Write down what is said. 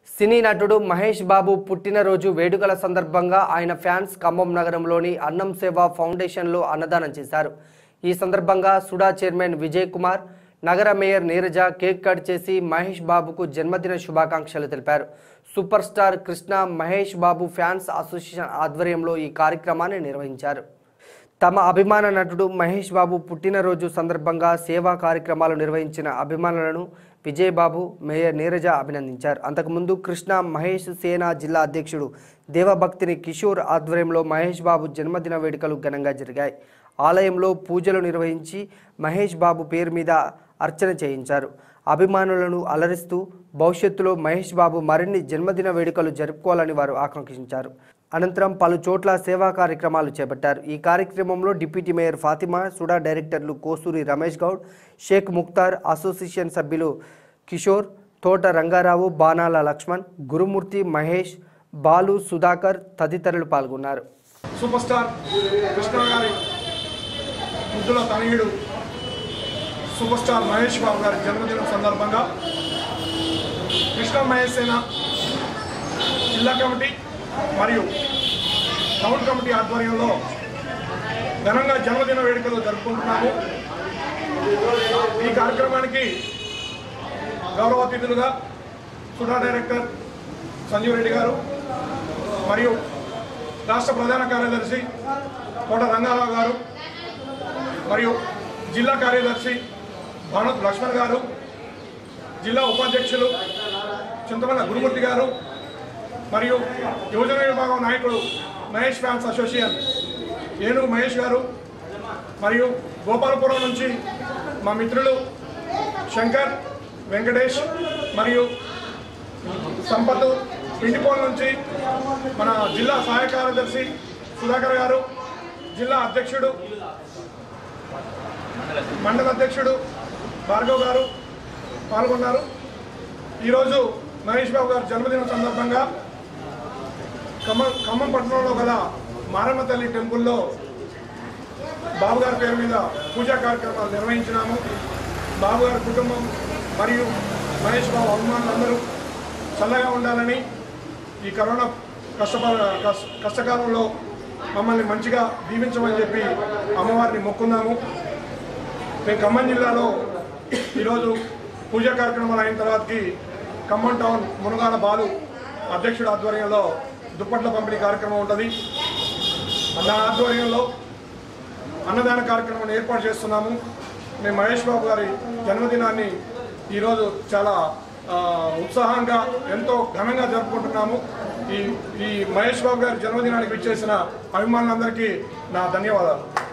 సినీ నటుడు మహేష్ బాబు పుట్టినరోజు వేడుకల సందర్భంగా ఆయన ఫ్యాన్స్ ఖమ్మం నగరంలోని అన్నం సేవ ఫౌండేషన్లో అన్నదానం చేశారు ఈ సందర్భంగా సుడా చైర్మన్ విజయ్ కుమార్ నగర మేయర్ నీరజ కేక్ కట్ చేసి మహేష్ బాబుకు జన్మదిన శుభాకాంక్షలు తెలిపారు super star Krishna Mahesh Babu fans association ఆధ్వర్యంలో ఈ కార్యక్రమాన్ని నిర్వహించారు తమ అభిమాన నటుడు మహేష్ బాబు పుట్టినరోజు సందర్భంగా సేవా కార్యక్రమాలు నిర్వహించిన అభిమానులను విజయబాబు మేయర్ నీరజ అభినందించారు అంతకుముందు కృష్ణ మహేష్ సేన జిల్లా అధ్యక్షుడు దేవభక్తిని కిషోర్ ఆధ్వర్యంలో మహేష్ బాబు జన్మదిన వేడుకలు ఘనంగా జరిగాయి ఆలయంలో పూజలు నిర్వహించి మహేష్ బాబు పేరు మీద అర్చన చేయించారు అభిమానులను అలరిస్తూ భవిష్యత్తులో మహేష్ బాబు మరిన్ని జన్మదిన వేడుకలు జరుపుకోవాలని వారు ఆకాంక్షించారు అనంతరం పలు చోట్ల సేవా కార్యక్రమాలు చేపట్టారు ఈ కార్యక్రమంలో డిప్యూటీ మేయర్ ఫాతిమా సుడా డైరెక్టర్లు కోసూరి రమేష్ గౌడ్ షేక్ ముక్తార్ అసోసియేషన్ సభ్యులు కిషోర్ తోట రంగారావు బాణాల లక్ష్మణ్ గురుమూర్తి మహేష్ బాలు సుధాకర్ తదితరులు పాల్గొన్నారు సూపర్ స్టార్ కృష్ణ గారి ముద్దుల తనయుడు సూపర్ స్టార్ మహేష్ బాబు గారి జన్మదినం సందర్భంగా కృష్ణ మహేష్ సేన జిల్లా కమిటీ మరియు టౌన్ కమిటీ ఆధ్వర్యంలో ఘనంగా జన్మదిన వేడుకలు జరుపుకుంటున్నాము ఈ కార్యక్రమానికి గౌరవ అతిథులుగా సుడా డైరెక్టర్ సంజీవ్ రెడ్డి గారు మరియు రాష్ట్ర ప్రధాన కార్యదర్శి కోట రంగారావు గారు మరియు జిల్లా కార్యదర్శి భానుత్ లక్ష్మణ్ గారు జిల్లా ఉపాధ్యక్షులు చింతమల్ల గురుమూర్తి గారు మరియు యువజన విభాగం నాయకుడు మహేష్ ఫ్యాన్స్ అసోసియేషన్ ఏనుగు మహేష్ గారు మరియు గోపాలపురం నుంచి మా మిత్రులు శంకర్ వెంకటేష్ మరియు సంపత్ పిండిపోల్ నుంచి మన జిల్లా సహాయ కార్యదర్శి సుధాకర్ గారు జిల్లా అధ్యక్షుడు మండల అధ్యక్షుడు భార్గవ్ గారు పాల్గొన్నారు ఈరోజు మహేష్ బాబు గారి జన్మదినం సందర్భంగా ఖమ్మం ఖమ్మం పట్టణంలో గల మారమ్మ తల్లి టెంపుల్లో బాబు గారి పేరు మీద పూజా కార్యక్రమాలు నిర్వహించినాము బాబు గారి కుటుంబం మరియు మహేష్ బాబు అభిమానులందరూ చల్లగా ఉండాలని ఈ కరోనా కష్టప కష్ట- కష్టకాలంలో మమ్మల్ని మంచిగా దీవించమని చెప్పి అమ్మవారిని మొక్కుందాము మేము ఖమ్మం జిల్లాలో ఈరోజు పూజా కార్యక్రమాలు అయిన తర్వాతకి ఖమ్మం టౌన్ మునగాల బాలు అధ్యక్షుడు ఆధ్వర్యంలో దుప్పట్ల పంపిణీ కార్యక్రమం ఉంటుంది దాని ఆధ్వర్యంలో అన్నదాన కార్యక్రమం ఏర్పాటు చేస్తున్నాము మేము మహేష్ బాబు గారి జన్మదినాన్ని ఈరోజు చాలా ఆ, ఉత్సాహంగా ఎంతో ఘనంగా జరుపుకుంటున్నాము ఈ ఈ మహేష్ బాబు గారి జన్మదినానికి విచ్చేసిన అభిమానులందరికీ నా ధన్యవాదాలు